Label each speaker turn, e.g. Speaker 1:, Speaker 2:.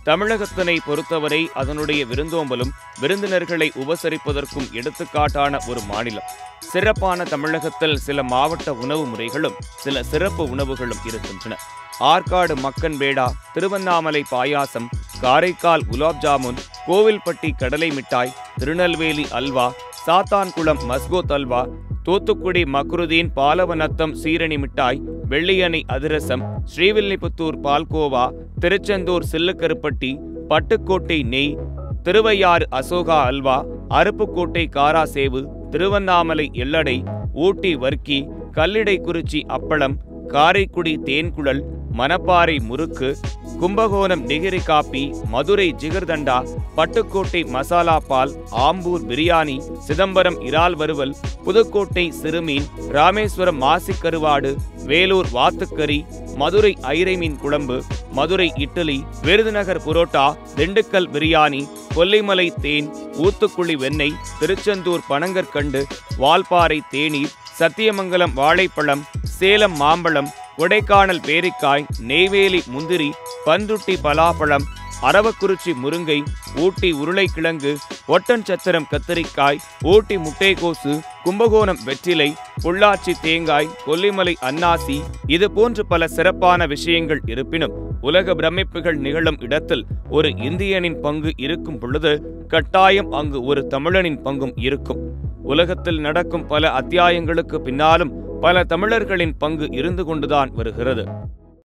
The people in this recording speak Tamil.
Speaker 1: தமிழகத்தினை பொறுத்தவரை அதனுடைய விருந்தோம்பலும் விருந்தினர்களை உபசரிப்பதற்கும் எடுத்துக்காட்டான ஒரு மாநிலம் சிறப்பான தமிழகத்தில் சில மாவட்ட உணவு முறைகளும் சில சிறப்பு உணவுகளும் இருக்கின்றன ஆற்காடு மக்கன் பேடா திருவண்ணாமலை பாயாசம் காரைக்கால் குலாப் ஜாமுன் கோவில்பட்டி கடலை மிட்டாய் திருநெல்வேலி அல்வா சாத்தான்குளம் மஸ்கோத் அல்வா தூத்துக்குடி மக்ருதீன் பாலவநத்தம் சீரணி மிட்டாய் வெள்ளியணை அதிரசம் ஸ்ரீவில்லிபுத்தூர் பால்கோவா திருச்செந்தூர் சில்லுக்கருப்பட்டி பட்டுக்கோட்டை நெய் திருவையாறு அசோகா அல்வா அருப்புக்கோட்டை காராசேவு திருவண்ணாமலை எள்ளடை ஊட்டி வர்க்கி கல்லிடைக்குறிச்சி அப்பளம் காரைக்குடி தேன்குழல் மணப்பாறை முறுக்கு கும்பகோணம் நெகிரி காப்பி மதுரை ஜிகர்தண்டா பட்டுக்கோட்டை மசாலா பால் ஆம்பூர் பிரியாணி சிதம்பரம் இறால் வறுவல் புதுக்கோட்டை சிறுமீன் ராமேஸ்வரம் மாசிக்கருவாடு வேலூர் வாத்துக்கறி மதுரை ஐரை மீன் குழம்பு மதுரை இட்லி விருதுநகர் புரோட்டா திண்டுக்கல் பிரியாணி கொல்லிமலை தேன் ஊத்துக்குழி வெண்ணெய் திருச்செந்தூர் பனங்கற்கண்டு வால்பாறை தேநீர் சத்தியமங்கலம் வாழைப்பழம் சேலம் மாம்பழம் கொடைக்கானல் பேரிக்காய் நெய்வேலி முந்திரி பந்துட்டி பலாப்பழம் அரவக்குறிச்சி முருங்கை ஊட்டி உருளைக்கிழங்கு ஒட்டன்சத்திரம் கத்தரிக்காய் ஊட்டி முட்டைகோசு கும்பகோணம் வெற்றிலை பொள்ளாச்சி தேங்காய் கொல்லிமலை அன்னாசி இது போன்று பல சிறப்பான விஷயங்கள் இருப்பினும் உலக பிரமிப்புகள் நிகழும் இடத்தில் ஒரு இந்தியனின் பங்கு இருக்கும் பொழுது கட்டாயம் அங்கு ஒரு தமிழனின் பங்கும் இருக்கும் உலகத்தில் நடக்கும் பல அத்தியாயங்களுக்கு பின்னாலும் பல தமிழர்களின் பங்கு இருந்து கொண்டுதான் வருகிறது